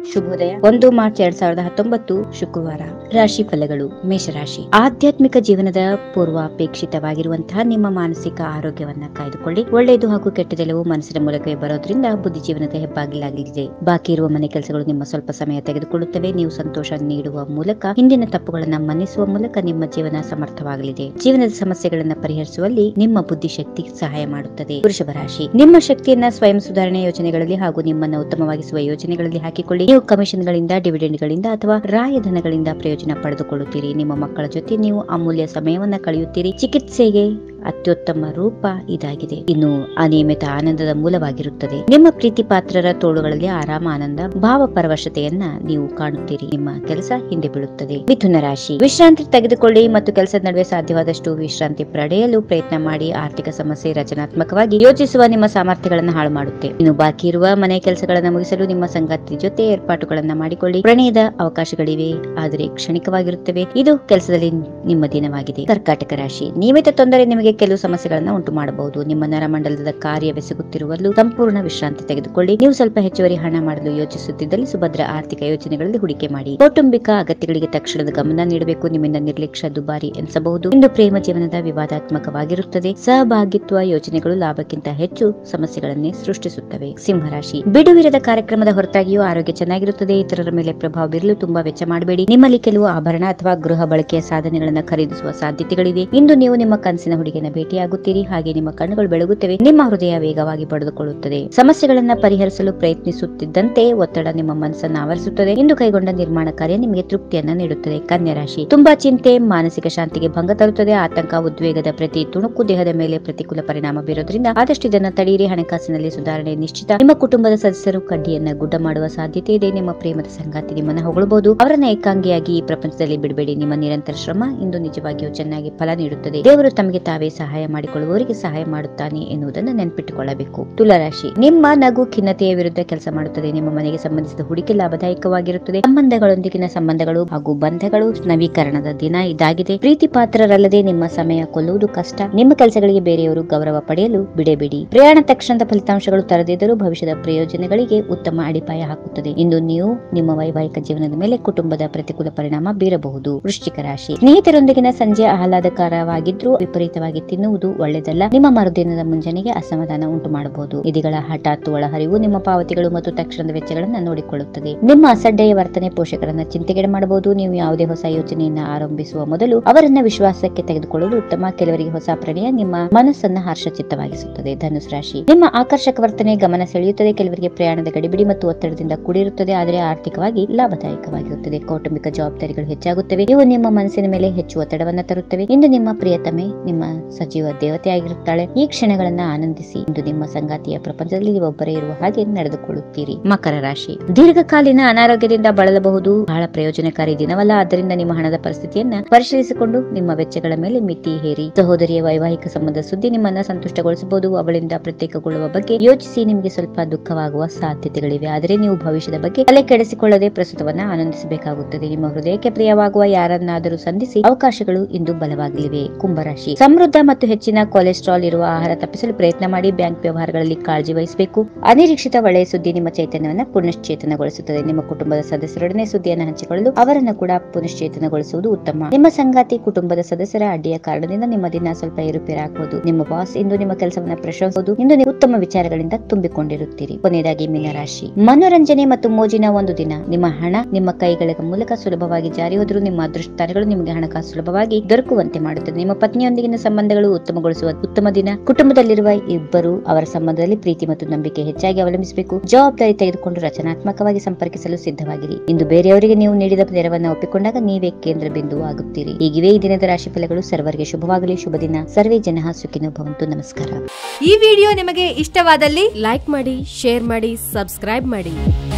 ಶುಭೋದಯ ಒಂದು ಮಾರ್ಚ್ ಎರಡ್ ಸಾವಿರದ ಹತ್ತೊಂಬತ್ತು ಶುಕ್ರವಾರ ರಾಶಿ ಫಲಗಳು ಮೇಷರಾಶಿ ಆಧ್ಯಾತ್ಮಿಕ ಜೀವನದ ಪೂರ್ವಾಪೇಕ್ಷಿತವಾಗಿರುವಂತಹ ನಿಮ್ಮ ಮಾನಸಿಕ ಆರೋಗ್ಯವನ್ನ ಕಾಯ್ದುಕೊಳ್ಳಿ ಒಳ್ಳೆಯದು ಹಾಗೂ ಕೆಟ್ಟದೆಲ್ಲವೂ ಮನಸ್ಸಿನ ಮೂಲಕವೇ ಬರೋದ್ರಿಂದ ಬುದ್ಧಿ ಜೀವನದ ಹೆಬ್ಬಾಗಿಲಾಗಲಿದೆ ಬಾಕಿ ಇರುವ ಮನೆ ಕೆಲಸಗಳು ನಿಮ್ಮ ಸ್ವಲ್ಪ ಸಮಯ ತೆಗೆದುಕೊಳ್ಳುತ್ತವೆ ನೀವು ಸಂತೋಷ ನೀಡುವ ಮೂಲಕ ಹಿಂದಿನ ತಪ್ಪುಗಳನ್ನ ಮನ್ನಿಸುವ ಮೂಲಕ ನಿಮ್ಮ ಜೀವನ ಸಮರ್ಥವಾಗಲಿದೆ ಜೀವನದ ಸಮಸ್ಯೆಗಳನ್ನ ಪರಿಹರಿಸುವಲ್ಲಿ ನಿಮ್ಮ ಬುದ್ಧಿಶಕ್ತಿ ಸಹಾಯ ಮಾಡುತ್ತದೆ ವೃಷಭ ರಾಶಿ ನಿಮ್ಮ ಶಕ್ತಿಯನ್ನ ಸ್ವಯಂ ಸುಧಾರಣೆ ಯೋಜನೆಗಳಲ್ಲಿ ಹಾಗೂ ನಿಮ್ಮನ್ನ ಉತ್ತಮವಾಗಿಸುವ ಯೋಜನೆಗಳಲ್ಲಿ ಹಾಕಿಕೊಳ್ಳಿ ನೀವು ಕಮಿಷನ್ ಗಳಿಂದ ಡಿವಿಡೆಂಡ್ ಗಳಿಂದ ಅಥವಾ ರಾಯಧನಗಳಿಂದ ಪ್ರಯೋಜನ ಪಡೆದುಕೊಳ್ಳುತ್ತೀರಿ ನಿಮ್ಮ ಮಕ್ಕಳ ಜೊತೆ ನೀವು ಅಮೂಲ್ಯ ಸಮಯವನ್ನ ಕಳೆಯುತ್ತೀರಿ ಚಿಕಿತ್ಸೆಗೆ ಅತ್ಯುತ್ತಮ ರೂಪ ಇದಾಗಿದೆ ಇನ್ನು ಅನಿಯಮಿತ ಆನಂದದ ಮೂಲವಾಗಿರುತ್ತದೆ ನಿಮ್ಮ ಪ್ರೀತಿ ಪಾತ್ರರ ತೋಳುಗಳಲ್ಲಿ ಆರಾಮ ಆನಂದ ಭಾವ ಪರವಶತೆಯನ್ನ ನೀವು ಕಾಣುತ್ತೀರಿ ನಿಮ್ಮ ಕೆಲಸ ಹಿಂದೆ ಬೀಳುತ್ತದೆ ಮಿಥುನ ರಾಶಿ ವಿಶ್ರಾಂತಿ ತೆಗೆದುಕೊಳ್ಳಿ ಮತ್ತು ಕೆಲಸದ ನಡುವೆ ಸಾಧ್ಯವಾದಷ್ಟು ವಿಶ್ರಾಂತಿ ಪಡೆಯಲು ಪ್ರಯತ್ನ ಮಾಡಿ ಆರ್ಥಿಕ ಸಮಸ್ಯೆ ರಚನಾತ್ಮಕವಾಗಿ ಯೋಚಿಸುವ ನಿಮ್ಮ ಸಾಮರ್ಥ್ಯಗಳನ್ನು ಹಾಳು ಮಾಡುತ್ತೆ ಇನ್ನು ಬಾಕಿ ಇರುವ ಮನೆ ಕೆಲಸಗಳನ್ನು ಮುಗಿಸಲು ನಿಮ್ಮ ಸಂಗಾತಿ ಜೊತೆ ಏರ್ಪಾಟುಗಳನ್ನ ಮಾಡಿಕೊಳ್ಳಿ ಪ್ರಣಯದ ಅವಕಾಶಗಳಿವೆ ಆದರೆ ಕ್ಷಣಿಕವಾಗಿರುತ್ತವೆ ಇದು ಕೆಲಸದಲ್ಲಿ ನಿಮ್ಮ ದಿನವಾಗಿದೆ ಕರ್ಕಾಟಕ ರಾಶಿ ನಿಯಮಿತ ತೊಂದರೆ ನಿಮಗೆ ಕೆಲವು ಸಮಸ್ಯೆಗಳನ್ನ ಉಂಟು ಮಾಡಬಹುದು ನಿಮ್ಮ ನರಮಂಡಲದ ಕಾರ್ಯವೆಸಗುತ್ತಿರುವಲ್ಲೂ ಸಂಪೂರ್ಣ ವಿಶ್ರಾಂತಿ ತೆಗೆದುಕೊಳ್ಳಿ ನೀವು ಸ್ವಲ್ಪ ಹೆಚ್ಚುವರಿ ಹಣ ಮಾಡಲು ಯೋಚಿಸುತ್ತಿದ್ದಲ್ಲಿ ಸುಭದ್ರ ಆರ್ಥಿಕ ಯೋಜನೆಗಳಲ್ಲಿ ಹೂಡಿಕೆ ಮಾಡಿ ಕೌಟುಂಬಿಕ ಅಗತ್ಯಗಳಿಗೆ ತಕ್ಷಣದ ಗಮನ ನೀಡಬೇಕು ನಿಮ್ಮಿಂದ ನಿರ್ಲಕ್ಷ್ಯ ದುಬಾರಿ ಎನಿಸಬಹುದು ಇಂದು ಪ್ರೇಮ ಜೀವನದ ವಿವಾದಾತ್ಮಕವಾಗಿರುತ್ತದೆ ಸಹಭಾಗಿತ್ವ ಯೋಜನೆಗಳು ಲಾಭಕ್ಕಿಂತ ಹೆಚ್ಚು ಸಮಸ್ಯೆಗಳನ್ನೇ ಸೃಷ್ಟಿಸುತ್ತವೆ ಸಿಂಹರಾಶಿ ಬಿಡುವಿರದ ಕಾರ್ಯಕ್ರಮದ ಹೊರತಾಗಿಯೂ ಆರೋಗ್ಯ ಚೆನ್ನಾಗಿರುತ್ತದೆ ಇತರರ ಮೇಲೆ ಪ್ರಭಾವ ಬೀರಲು ತುಂಬಾ ವೆಚ್ಚ ಮಾಡಬೇಡಿ ನಿಮ್ಮಲ್ಲಿ ಕೆಲವು ಆಭರಣ ಅಥವಾ ಗೃಹ ಬಳಕೆಯ ಸಾಧನೆಗಳನ್ನು ಖರೀದಿಸುವ ಸಾಧ್ಯತೆಗಳಿವೆ ಇಂದು ನೀವು ನಿಮ್ಮ ಕನಸಿನ ಹುಡುಗಿನ ಭೇಟಿಯಾಗುತ್ತೀರಿ ಹಾಗೆ ನಿಮ್ಮ ಕಣ್ಣುಗಳು ಬೆಳಗುತ್ತವೆ ನಿಮ್ಮ ಹೃದಯ ವೇಗವಾಗಿ ಪಡೆದುಕೊಳ್ಳುತ್ತದೆ ಸಮಸ್ಯೆಗಳನ್ನ ಪರಿಹರಿಸಲು ಪ್ರಯತ್ನಿಸುತ್ತಿದ್ದಂತೆ ಒತ್ತಡ ನಿಮ್ಮ ಮನಸ್ಸನ್ನು ಆವರಿಸುತ್ತದೆ ಇಂದು ಕೈಗೊಂಡ ನಿರ್ಮಾಣ ಕಾರ್ಯ ನಿಮಗೆ ತೃಪ್ತಿಯನ್ನ ನೀಡುತ್ತದೆ ಕನ್ಯಾ ರಾಶಿ ತುಂಬಾ ಚಿಂತೆ ಮಾನಸಿಕ ಶಾಂತಿಗೆ ಭಂಗ ತರುತ್ತದೆ ಆತಂಕ ಉದ್ವೇಗದ ಪ್ರತಿ ತುಣುಕು ದೇಹದ ಮೇಲೆ ಪ್ರತಿಕೂಲ ಪರಿಣಾಮ ಬೀರೋದ್ರಿಂದ ಆದಷ್ಟು ಇದನ್ನ ತಡೆಯಿರಿ ಹಣಕಾಸಿನಲ್ಲಿ ಸುಧಾರಣೆ ನಿಶ್ಚಿತ ನಿಮ್ಮ ಕುಟುಂಬದ ಸದಸ್ಯರು ಕಡ್ಡಿಯನ್ನ ಗುಡ್ಡ ಮಾಡುವ ಸಾಧ್ಯತೆ ಇದೆ ನಿಮ್ಮ ಪ್ರೇಮದ ಸಂಗಾತಿ ನಿಮ್ಮನ್ನ ಹೊಗಳಬಹುದು ಅವರನ್ನ ಏಕಾಂಗಿಯಾಗಿ ಈ ಪ್ರಪಂಚದಲ್ಲಿ ಬಿಡಬೇಡಿ ನಿಮ್ಮ ನಿರಂತರ ಶ್ರಮ ಇಂದು ನಿಜವಾಗಿಯೂ ಚೆನ್ನಾಗಿ ಫಲ ನೀಡುತ್ತದೆ ದೇವರು ತಮಗೆ ತಾವೇ ಸಹಾಯ ಮಾಡಿಕೊಳ್ಳುವವರಿಗೆ ಸಹಾಯ ಮಾಡುತ್ತಾನೆ ಎನ್ನುವುದನ್ನು ನೆನಪಿಟ್ಟುಕೊಳ್ಳಬೇಕು ತುಲಾರಾಶಿ ನಿಮ್ಮ ನಗು ಖಿನ್ನತೆಯ ವಿರುದ್ಧ ಕೆಲಸ ಮಾಡುತ್ತದೆ ನಿಮ್ಮ ಮನೆಗೆ ಸಂಬಂಧಿಸಿದ ಹೂಡಿಕೆ ಲಾಭದಾಯಕವಾಗಿರುತ್ತದೆ ಸಂಬಂಧಗಳೊಂದಿಗಿನ ಸಂಬಂಧಗಳು ಹಾಗೂ ಬಂಧಗಳು ನವೀಕರಣದ ದಿನ ಇದಾಗಿದೆ ಪ್ರೀತಿ ಪಾತ್ರರಲ್ಲದೆ ನಿಮ್ಮ ಸಮಯ ಕೊಲ್ಲುವುದು ಕಷ್ಟ ನಿಮ್ಮ ಕೆಲಸಗಳಿಗೆ ಬೇರೆಯವರು ಗೌರವ ಪಡೆಯಲು ಬಿಡಬೇಡಿ ಪ್ರಯಾಣ ತಕ್ಷಣದ ಫಲಿತಾಂಶಗಳು ತರದಿದ್ದರೂ ಭವಿಷ್ಯದ ಪ್ರಯೋಜನಗಳಿಗೆ ಉತ್ತಮ ಅಡಿಪಾಯ ಹಾಕುತ್ತದೆ ಇಂದು ನೀವು ನಿಮ್ಮ ವೈವಾಹಿಕ ಜೀವನದ ಮೇಲೆ ಕುಟುಂಬದ ಪ್ರತಿಕೂಲ ಪರಿಣಾಮ ಬೀರಬಹುದು ವೃಶ್ಚಿಕ ರಾಶಿ ಸ್ನೇಹಿತರೊಂದಿಗಿನ ಸಂಜೆ ಆಹ್ಲಾದಕರವಾಗಿದ್ರೂ ವಿಪರೀತವಾಗಿ ತಿನ್ನುವುದು ಒಳ್ಳೆಯದಲ್ಲ ನಿಮ್ಮ ಮರುದಿನದ ಮುಂಜಾನೆಗೆ ಅಸಮಾಧಾನ ಉಂಟು ಮಾಡಬಹುದು ನಿಧಿಗಳ ಹಠಾತ್ ಒಳಹರಿವು ನಿಮ್ಮ ಪಾವತಿಗಳು ಮತ್ತು ತಕ್ಷಣದ ವೆಚ್ಚಗಳನ್ನು ನೋಡಿಕೊಳ್ಳುತ್ತದೆ ನಿಮ್ಮ ಅಸಡ್ಡೆಯ ವರ್ತನೆ ಪೋಷಕರನ್ನ ಚಿಂತೆಗೆಡೆ ಮಾಡಬಹುದು ನೀವು ಯಾವುದೇ ಹೊಸ ಯೋಜನೆಯನ್ನ ಆರಂಭಿಸುವ ಮೊದಲು ಅವರನ್ನ ವಿಶ್ವಾಸಕ್ಕೆ ತೆಗೆದುಕೊಳ್ಳಲು ಉತ್ತಮ ಕೆಲವರಿಗೆ ಹೊಸ ಪ್ರಣಯ ನಿಮ್ಮ ಮನಸ್ಸನ್ನ ಹರ್ಷಚಿತ್ತವಾಗಿಸುತ್ತದೆ ಧನುಸ್ ರಾಶಿ ನಿಮ್ಮ ಆಕರ್ಷಕ ವರ್ತನೆ ಗಮನ ಸೆಳೆಯುತ್ತದೆ ಕೆಲವರಿಗೆ ಪ್ರಯಾಣದ ಗಡಿಬಿಡಿ ಮತ್ತು ಒತ್ತಡದಿಂದ ಕೂಡಿರುತ್ತದೆ ಆದರೆ ಆರ್ಥಿಕವಾಗಿ ಲಾಭದಾಯಕವಾಗಿರುತ್ತದೆ ಕೌಟುಂಬಿಕ ಜವಾಬ್ದಾರಿಗಳು ಹೆಚ್ಚಾಗುತ್ತವೆ ಇವು ನಿಮ್ಮ ಮನಸ್ಸಿನ ಮೇಲೆ ಹೆಚ್ಚು ಒತ್ತಡವನ್ನ ತರುತ್ತವೆ ಇಂದು ನಿಮ್ಮ ಪ್ರಿಯತಮೆ ನಿಮ್ಮ ಸಜೀವ ದೇವತೆಯಾಗಿರುತ್ತಾಳೆ ಈ ಕ್ಷಣಗಳನ್ನ ಆನಂದಿಸಿ ಇಂದು ನಿಮ್ಮ ಸಂಗಾತಿಯ ಪ್ರಪಂಚದಲ್ಲಿ ಒಬ್ಬರೇ ಇರುವ ಹಾಗೆ ನಡೆದುಕೊಳ್ಳುತ್ತೀರಿ ಮಕರ ರಾಶಿ ದೀರ್ಘಕಾಲೀನ ಅನಾರೋಗ್ಯದಿಂದ ಬಳಲಬಹುದು ಬಹಳ ಪ್ರಯೋಜನಕಾರಿ ದಿನವಲ್ಲ ಆದ್ದರಿಂದ ನಿಮ್ಮ ಹಣದ ಪರಿಸ್ಥಿತಿಯನ್ನ ಪರಿಶೀಲಿಸಿಕೊಂಡು ನಿಮ್ಮ ವೆಚ್ಚಗಳ ಮೇಲೆ ಮಿತಿ ಹೇರಿ ಸಹೋದರಿಯ ವೈವಾಹಿಕ ಸಂಬಂಧ ಸುದ್ದಿ ನಿಮ್ಮನ್ನ ಸಂತುಷ್ಟಗೊಳಿಸಬಹುದು ಅವಳಿಂದ ಪ್ರತ್ಯೇಕಗೊಳ್ಳುವ ಬಗ್ಗೆ ಯೋಚಿಸಿ ನಿಮಗೆ ಸ್ವಲ್ಪ ದುಃಖವಾಗುವ ಸಾಧ್ಯತೆಗಳಿವೆ ಆದರೆ ನೀವು ಭವಿಷ್ಯದ ಬಗ್ಗೆ ತಲೆ ಕೆಡಿಸಿಕೊಳ್ಳದೆ ಪ್ರಸ್ತುತವನ್ನ ಆನಂದಿಸಬೇಕಾಗುತ್ತದೆ ನಿಮ್ಮ ಹೃದಯಕ್ಕೆ ಪ್ರಿಯವಾಗುವ ಯಾರನ್ನಾದರೂ ಸಂಧಿಸಿ ಅವಕಾಶಗಳು ಇಂದು ಬಲವಾಗಲಿವೆ ಕುಂಭರಾಶಿ ಸಮೃದ್ಧ ಮತ್ತು ಹೆಚ್ಚಿನ ಕೊಲೆಸ್ಟ್ರಾಲ್ ಇರುವ ಆಹಾರ ತಪ್ಪಿಸಲು ಪ್ರಯತ್ನ ಮಾಡಿ ಬ್ಯಾಂಕ್ ವ್ಯವಹಾರಗಳಲ್ಲಿ ಕಾಳಜಿ ವಹಿಸಬೇಕು ಅನಿರೀಕ್ಷಿತ ಒಳ್ಳೆಯ ಸುದ್ದಿ ನಿಮ್ಮ ಚೈತನ್ಯವನ್ನ ಪುನಶ್ಚೇತನಗೊಳಿಸುತ್ತದೆ ನಿಮ್ಮ ಕುಟುಂಬದ ಸದಸ್ಯರೊಡನೆ ಸುದ್ದಿಯನ್ನು ಹಂಚಿಕೊಳ್ಳಲು ಅವರನ್ನು ಕೂಡ ಪುನಶ್ಚೇತನಗೊಳಿಸುವುದು ಉತ್ತಮ ನಿಮ್ಮ ಸಂಗಾತಿ ಕುಟುಂಬದ ಸದಸ್ಯರ ಅಡ್ಡಿಯ ಕಾರಣದಿಂದ ನಿಮ್ಮ ದಿನ ಸ್ವಲ್ಪ ಏರುಪೇರಾಗಬಹುದು ನಿಮ್ಮ ಬಾಸ್ ಇಂದು ನಿಮ್ಮ ಕೆಲಸವನ್ನ ಪ್ರಶಂಸಿಸುವುದು ಇಂದು ನೀವು ಉತ್ತಮ ವಿಚಾರಗಳಿಂದ ತುಂಬಿಕೊಂಡಿರುತ್ತೀರಿ ಕೊನೆಯದಾಗಿ ಮೀನರಾಶಿ ಮನೋರಂಜನೆ ಮತ್ತು ಮೋಜಿನ ಒಂದು ದಿನ ನಿಮ್ಮ ಹಣ ನಿಮ್ಮ ಕೈಗಳ ಮೂಲಕ ಸುಲಭವಾಗಿ ಜಾರಿ ಹೋದರೂ ನಿಮ್ಮ ಅದೃಷ್ಟಾರಿಗಳು ನಿಮಗೆ ಹಣಕಾಸು ಸುಲಭವಾಗಿ ದೊರಕುವಂತೆ ಮಾಡುತ್ತದೆ ನಿಮ್ಮ ಪತ್ನಿಯೊಂದಿಗಿನ ಸಂಬಂಧಗಳು ಉತ್ತಮಗೊಳಿಸುವ ಉತ್ತಮ ದಿನ ಕುಟುಂಬದಲ್ಲಿರುವ ಇಬ್ಬರು ಅವರ ಸಂಬಂಧದಲ್ಲಿ ಪ್ರೀತಿ ಮತ್ತು ನಂಬಿಕೆ ಹೆಚ್ಚಾಗಿ ಅವಲಂಬಿಸಬೇಕು ಜವಾಬ್ದಾರಿ ತೆಗೆದುಕೊಂಡು ರಚನಾತ್ಮಕವಾಗಿ ಸಂಪರ್ಕಿಸಲು ಸಿದ್ಧವಾಗಿರಿ ಇಂದು ಬೇರೆಯವರಿಗೆ ನೀವು ನೀಡಿದ ನೆರವನ್ನ ಒಪ್ಪಿಕೊಂಡಾಗ ನೀವೇ ಕೇಂದ್ರ ಬಿಂದು ಆಗುತ್ತೀರಿ ಹೀಗಿವೆ ಈ ದಿನದ ರಾಶಿ ಫಲಗಳು ಸರ್ವರಿಗೆ ಶುಭವಾಗಲಿ ಶುಭ ದಿನ ಸರ್ವೇ ಜನ ಸುಖಿನೋ ಭವಂತು ನಮಸ್ಕಾರ ಈ ವಿಡಿಯೋ ನಿಮಗೆ ಇಷ್ಟವಾದಲ್ಲಿ ಲೈಕ್ ಮಾಡಿ ಶೇರ್ ಮಾಡಿ ಸಬ್ಸ್ಕ್ರೈಬ್ ಮಾಡಿ